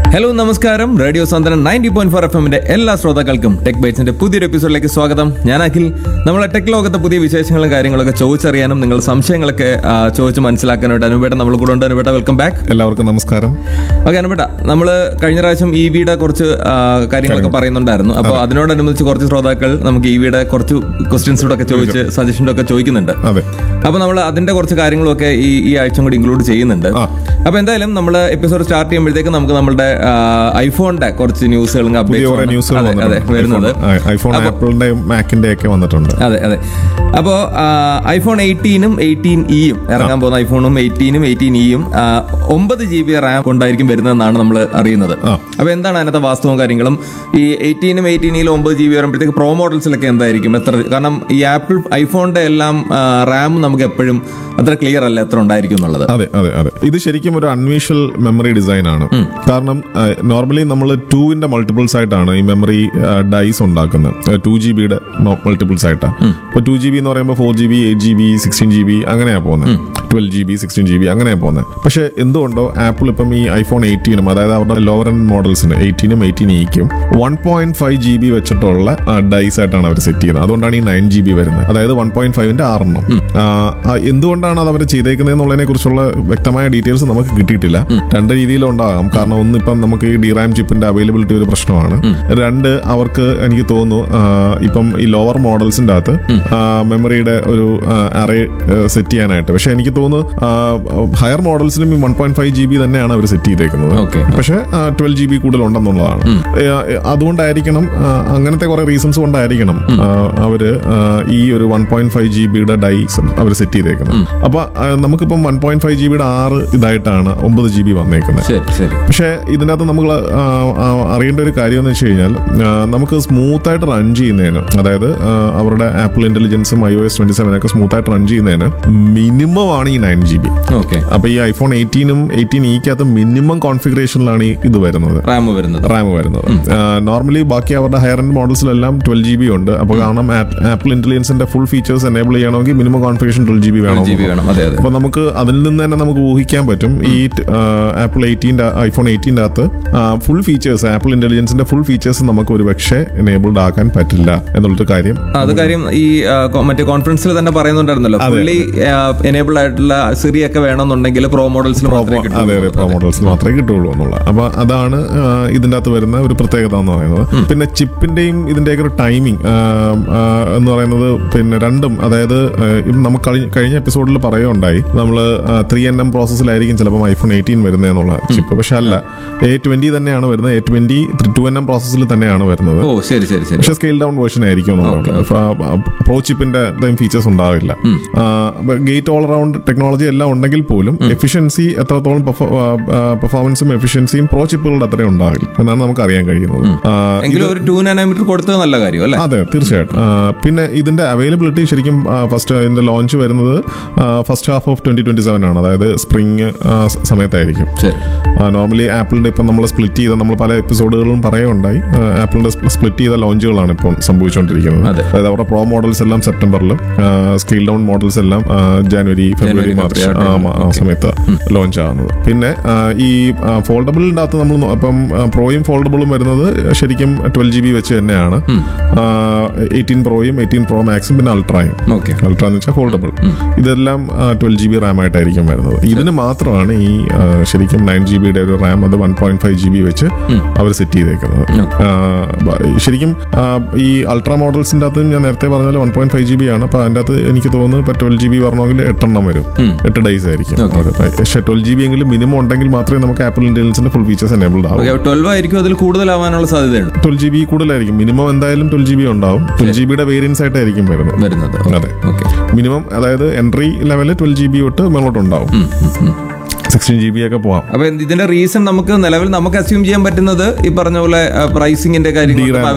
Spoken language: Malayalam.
ഹലോ നമസ്കാരം radio Santhwanam ninety point four F എമ്മിന്റെ എല്ലാ ശ്രോതാക്കൾക്കും ടെക് ബൈറ്റ്സിന്റെ പുതിയൊരു എപ്പിസോഡിലേക്ക് സ്വാഗതം ഞാൻ അഖിൽ നമ്മളെ ടെക് ലോകത്തെ പുതിയ വിശേഷങ്ങളും കാര്യങ്ങളൊക്കെ ചോദിച്ചറിയാനും നിങ്ങൾ സംശയങ്ങളൊക്കെ ആ, ചോദിച്ച് മനസ്സിലാക്കാനായിട്ട് അനുപേട്ട നമ്മൾ കൂടെ ഉണ്ട് അനുപേട്ട വെൽക്കം ബാക്ക് എല്ലാവർക്കും നമസ്കാരം ഓക്കെ അനുപേട്ട നമ്മൾ കഴിഞ്ഞ പ്രാവശ്യം ഇ വിയുടെ കുറച്ച് ആ, കാര്യങ്ങളൊക്കെ പറയുന്നുണ്ടായിരുന്നു അപ്പോൾ അതിനോടനുബന്ധിച്ച് കുറച്ച് ശ്രോതാക്കൾ നമുക്ക് ഇ വിയുടെ കുറച്ച് ക്വസ്റ്റ്യൻസോടെ ഒക്കെ ചോദിച്ച് സജഷൻ്റെ ഒക്കെ ചോദിക്കുന്നുണ്ട് അതെ അപ്പൊ നമ്മൾ അതിന്റെ കുറച്ച് കാര്യങ്ങളൊക്കെ ഈ ഈ ആഴ്ച കൂടി ഇൻക്ലൂഡ് ചെയ്യുന്നുണ്ട് ആ. അപ്പൊ എന്തായാലും നമ്മൾ എപ്പിസോഡ് സ്റ്റാർട്ട് ചെയ്യുമ്പോഴത്തേക്ക് നമുക്ക് നമ്മുടെ ഐഫോണിന്റെ കുറച്ച് ന്യൂസുകളും പുതിയ കുറെ ന്യൂസുകൾ അതെ അതെ വന്നിട്ടുണ്ട് വരുന്നത് ഐഫോൺ- ഐഫോൺ ആപ്പിളിന്റെയും മാക്കിന്റെ ഒക്കെ വന്നിട്ടുണ്ട് അതെ അതെ അപ്പോ ഐഫോൺ എയ്റ്റീനും എയ്റ്റീൻ ഇയും ഇറങ്ങാൻ പോകുന്ന ഐഫോണും എയ്റ്റീനും എയ്റ്റീൻ ഇയും ഒമ്പത് ജി ബി റാം കൊണ്ടായിരിക്കും വരുന്നതെന്നാണ് നമ്മൾ അറിയുന്നത് ആ. അപ്പൊ എന്താണ് അതിനകത്തെ വാസ്തവവും കാര്യങ്ങളും ഈ എയ്റ്റീനും എയ്റ്റീനിലും ഒമ്പത് ജി ബി വരുമ്പോഴത്തേക്ക് പ്രോ മോഡൽസിലൊക്കെ എന്തായിരിക്കും എത്ര കാരണം ഈ ആപ്പിൾ ഐഫോണിന്റെ എല്ലാം റാം നമുക്ക് എപ്പോഴും അത്ര ക്ലിയർ അല്ല എത്ര ഉണ്ടായിരിക്കും എന്നുള്ളത് അതെ അതെ അതെ ഇത് ശരിക്കും ഒരു അൺവിഷ്വൽ മെമ്മറി ഡിസൈൻ ആണ് കാരണം നോർമലി നമ്മൾ ടൂവിന്റെ മൾട്ടിപ്പിൾസ് ആയിട്ടാണ് ഈ മെമ്മറി ഡൈസ് ഉണ്ടാക്കുന്നത് ടു ജി ബിയുടെ മൾട്ടിപ്പിൾസ് ആയിട്ടാണ് ഇപ്പൊ ടു ജി ബി എന്ന് പറയുമ്പോൾ four G B eight G B sixteen G B അങ്ങനെയാ പോകുന്നത് twelve G B sixteen G B അങ്ങനെയാ പോകുന്നത് പക്ഷെ എന്തുകൊണ്ടോ ആപ്പിൾ ഇപ്പം ഈ ഐഫോൺ എയ്റ്റീനും അതായത് അവരുടെ ലോവർ എൻഡ് മോഡൽസിന് എയ്റ്റീനും എയ്റ്റീൻ ഇക്കും one point five G B വെച്ചിട്ടുള്ള ഡൈസ് ആയിട്ടാണ് അവർ സെറ്റ് ചെയ്യുന്നത് അതുകൊണ്ടാണ് ഈ നയൻ ജി ബി വരുന്നത് അതായത് വൺ പോയിന്റ് ഫൈവിന്റെ ആറെണ്ണം ആ, ആ, എന്തുകൊണ്ടാണ് അത് അവർ ചെയ്തേക്കുന്നത് എന്നുള്ളതിനെ കുറിച്ചുള്ള വ്യക്തമായ ഡീറ്റെയിൽസ് നമുക്ക് കിട്ടിയിട്ടില്ല രണ്ട് രീതിയിലുണ്ടാകാം കാരണം ഒന്ന് ഇപ്പം നമുക്ക് ഈ ഡിറാം ചിപ്പിന്റെ അവൈലബിലിറ്റി ഒരു പ്രശ്നമാണ് രണ്ട് അവർക്ക് എനിക്ക് തോന്നുന്നു ആ, ഇപ്പം ഈ ലോവർ മോഡൽസിന്റെ അകത്ത് മെമ്മറിയുടെ ഒരു അറേ സെറ്റ് ചെയ്യാനായിട്ട് പക്ഷെ എനിക്ക് തോന്നുന്നു ഹയർ മോഡൽസിലും ഈ one point five G B തന്നെയാണ് അവർ സെറ്റ് ചെയ്തേക്കുന്നത് Okay. പക്ഷെ ട്വൽവ് ജി ബി കൂടുതൽ ഉണ്ടെന്നുള്ളതാണ് ഏ, ഏ, അതുകൊണ്ടായിരിക്കണം ആ, അങ്ങനത്തെ കുറെ റീസൺസ് കൊണ്ടായിരിക്കണം ആ, അവര് ആ, ഈ ഒരു വൺ പോയിന്റ് ഫൈവ് ജി ബിയുടെ ഡൈസ് അവർ സെറ്റ് ചെയ്തേക്കുന്നത് അപ്പൊ ആ, നമുക്കിപ്പം വൺ പോയിന്റ് ഫൈവ് ജി ബിയുടെ ആറ് ഇതായിട്ടാണ് ഒമ്പത് ജി ബി വന്നേക്കുന്നത് ശരി ശരി പക്ഷേ ഇതിനകത്ത് നമ്മൾ ആ, ആ, അറിയേണ്ട ഒരു കാര്യം എന്ന് വെച്ച് കഴിഞ്ഞാൽ ആ, നമുക്ക് സ്മൂത്ത് ആയിട്ട് റൺ ചെയ്യുന്നതിന് അതായത് ആ, അവരുടെ ആപ്പിൾ ഇന്റലിജൻസും I O S twenty seven ഒക്കെ സ്മൂത്ത് ആയിട്ട് റൺ ചെയ്യുന്നതിന് മിനിമം ആണ് ഈ നയൻ ജി ബി ഓക്കെ അപ്പൊ ഈ ഐഫോൺ എയ്റ്റീനും എയ്റ്റീൻ ഇക്കകത്ത് മിനിമം കോൺഫിഗറേഷനിലാണ് ഈ ഇത് വരുന്നത് റാം വരുന്നത് റാം വരുന്നത് നോർമലി ബാക്കി അവരുടെ ഹയർ എൻഡ് മോഡൽസിലെല്ലാം ട്വൽവ് ജി ബി ഉണ്ട് അപ്പോൾ കാരണം ആപ്പിൾ ഇന്റലിജൻസിന്റെ ഫുൾ ഫീച്ചേഴ്സ് എനേബിൾ ചെയ്യണമെങ്കിൽ minimum configuration twelve G B വേണം ജി ബി വേണം അതെ അതെ അപ്പൊ നമുക്ക് അതിൽ നിന്ന് തന്നെ നമുക്ക് ഊഹിക്കാൻ പറ്റും ഈ ആപ്പിൾ എയ്റ്റീൻ്റെ ഐഫോൺ എയ്റ്റീൻ്റെ അകത്ത് ഫുൾ ഫീച്ചേഴ്സ് ആപ്പിൾ ഇന്റലിജൻസിന്റെ ഫുൾ ഫീച്ചേഴ്സ് നമുക്ക് ഒരു പക്ഷേ എനേബിൾഡ് ആക്കാൻ പറ്റില്ല എന്നുള്ളൊരു കാര്യം അത് കാര്യം ഈ ആ, കൊ- മറ്റേ കോൺഫറൻസിൽ തന്നെ പറയുന്നുണ്ടായിരുന്നല്ലോ ഫുള്ളി എനേബിൾ ആയിട്ടുള്ള സിറി ഒക്കെ വേണമെന്നുണ്ടെങ്കിൽ പ്രോ മോഡൽസിൽ മാത്രമേ അതെ അതെ പ്രോ മോഡൽസിൽ മാത്രമേ കിട്ടുള്ളൂ എന്നുള്ള അപ്പൊ അതാണ് ആ, ഇതിന്റെ അകത്ത് വരുന്ന ഒരു പ്രത്യേകത എന്ന് പറയുന്നത് പിന്നെ ചിപ്പിന്റെയും ഇതിന്റെയൊക്കെ ഒരു ടൈമിംഗ് എന്ന് പറയുന്നത് പിന്നെ രണ്ടും അതായത് ആ, ഇത് നമുക്ക് കഴിഞ്ഞ- കഴിഞ്ഞ എപ്പിസോഡിൽ പറയുകയുണ്ടായി നമ്മൾ ത്രീ എൻ എം പ്രോസസ്സിലായിരിക്കും ചിലപ്പോൾ ഐഫോൺ എയ്റ്റീൻ വരുന്നതെന്നുള്ള ചിപ്പ് പക്ഷെ അല്ല എ ട്വന്റി തന്നെയാണ് വരുന്നത് A twenty two N M പ്രോസസ്സിൽ തന്നെയാണ് വരുന്നത് ഓ ശരി ശരി ശരി പക്ഷെ സ്കെയിൽ ഡൗൺ വേർഷൻ ആയിരിക്കും പ്രോ ചിപ്പിന്റെ ഫീച്ചേഴ്സ് ഉണ്ടാവില്ല ഗേറ്റ് ഓൾ അറൌണ്ട് ടെക്നോളജി എല്ലാം ഉണ്ടെങ്കിൽ പോലും എഫിഷ്യൻസി എത്രത്തോളം പെർഫോമൻസും എഫിഷ്യൻസിയും പ്രോ ചിപ്പുകളുടെ അത്രയും ഉണ്ടാവില്ല എന്നാണ് നമുക്ക് അറിയാൻ കഴിയുന്നത് ആ, എങ്കിലും ഒരു ടു നാനോമീറ്റർ കൊടുത്തത് നല്ല കാര്യം അല്ലേ അതെ തീർച്ചയായിട്ടും ആ, പിന്നെ ഇതിന്റെ അവൈലബിലിറ്റി ശരിക്കും ഫസ്റ്റ് ഇതിന്റെ ലോഞ്ച് വരുന്നത് first half of twenty twenty seven ആണ് അതായത് സ്പ്രിങ് സമയത്തായിരിക്കും ശരി നോർമലി ആപ്പിളിന്റെ ഇപ്പം നമ്മൾ സ്പ്ലിറ്റ് ചെയ്ത നമ്മൾ പല എപ്പിസോഡുകളും പറയുണ്ടായി ആപ്പിളിന്റെ സ്പ്ലിറ്റ് ചെയ്ത ലോഞ്ചുകളാണ് ഇപ്പം സംഭവിച്ചുകൊണ്ടിരിക്കുന്നത് അതെ. അതായത് അവരുടെ പ്രോ മോഡൽസ് എല്ലാം സെപ്റ്റംബറിൽ സ്കെയിൽ ഡൗൺ മോഡൽസ് എല്ലാം ആ, ജാനുവരി ഫെബ്രുവരി ജനുവരി, മാർച്ച് ഫെബ്രുവരി ആ, മ- ആ സമയത്ത് ലോഞ്ച് ആകുന്നത് പിന്നെ ആ, ഈ ഫോൾഡബിളിന്റെ അകത്ത് നമ്മൾ നോ- ഇപ്പം പ്രോയും ഫോൾഡബിളും വരുന്നത് ശരിക്കും ട്വൽവ് ജി ബി വെച്ച് തന്നെയാണ് എയ്റ്റീൻ പ്രോയും എയ്റ്റീൻ പ്രോ മാക്സും പിന്നെ അൾട്രായും ഓക്കെ അൾട്ര എന്ന് വെച്ചാൽ ഫോൾഡബിൾ ഇതെല്ലാം ട്വൽവ് ജി ബി റാം ആയിട്ടായിരിക്കും വരുന്നത് ഇതിന് മാത്രമാണ് ഈ ആ, ശരിക്കും നയൻ ജി ബിയുടെ ഒരു റാം അത് one point five G B വെച്ച് അവർ സെറ്റ് ചെയ്തേക്കുന്നത് ആ, ബ- ശരിക്കും ആ, ഈ അൾട്രാ മോഡൽസിന്റെ അകത്ത് ഞാൻ നേരത്തെ പറഞ്ഞ പോലെ one point five G B ആണ് അപ്പൊ അതിന്റെ അകത്ത് എനിക്ക് തോന്നുന്നു ഇപ്പൊ ട്വൽവ് ജി ബി പറഞ്ഞെങ്കിൽ എട്ടെണ്ണം വരും എട്ട് ഡേയ്സ് ആയിരിക്കും പക്ഷേ ട്വൽവ് ജി ബി എങ്കിലും മിനിമം ഉണ്ടെങ്കിൽ മാത്രമേ നമുക്ക് ആപ്പിൾ ഇന്റലിജൻസിന്റെ ഫുൾ ഫീച്ചേഴ്സ് എനേബിൾഡ് ആവും ഓക്കെ ട്വൽവ് ആയിരിക്കും അതിൽ കൂടുതലാവാനുള്ള സാധ്യതയുണ്ട് ട്വൽവ് ജി ബി കൂടുതലായിരിക്കും മിനിമം എന്തായാലും ട്വൽവ് ജി ബി ഉണ്ടാവും ട്വൽവ് ജി ബിയുടെ വേരിയൻസ് ആയിട്ടായിരിക്കും വരുന്നത് വരുന്നത് അതെ. ഓക്കെ മിനിമം അതായത് entry level twelve G B തൊട്ട് മേളോട്ട് ഉണ്ടാവും സിക്സ്റ്റീൻ ജി ബി ഒക്കെ പോവാം അപ്പൊ ഇതിന്റെ റീസൺ നമുക്ക് നിലവിൽ നമുക്ക് അസ്യൂം ചെയ്യാൻ പറ്റുന്നത് ഈ പറഞ്ഞ പോലെ പ്രൈസിംഗിന്റെ കാര്യങ്ങൾ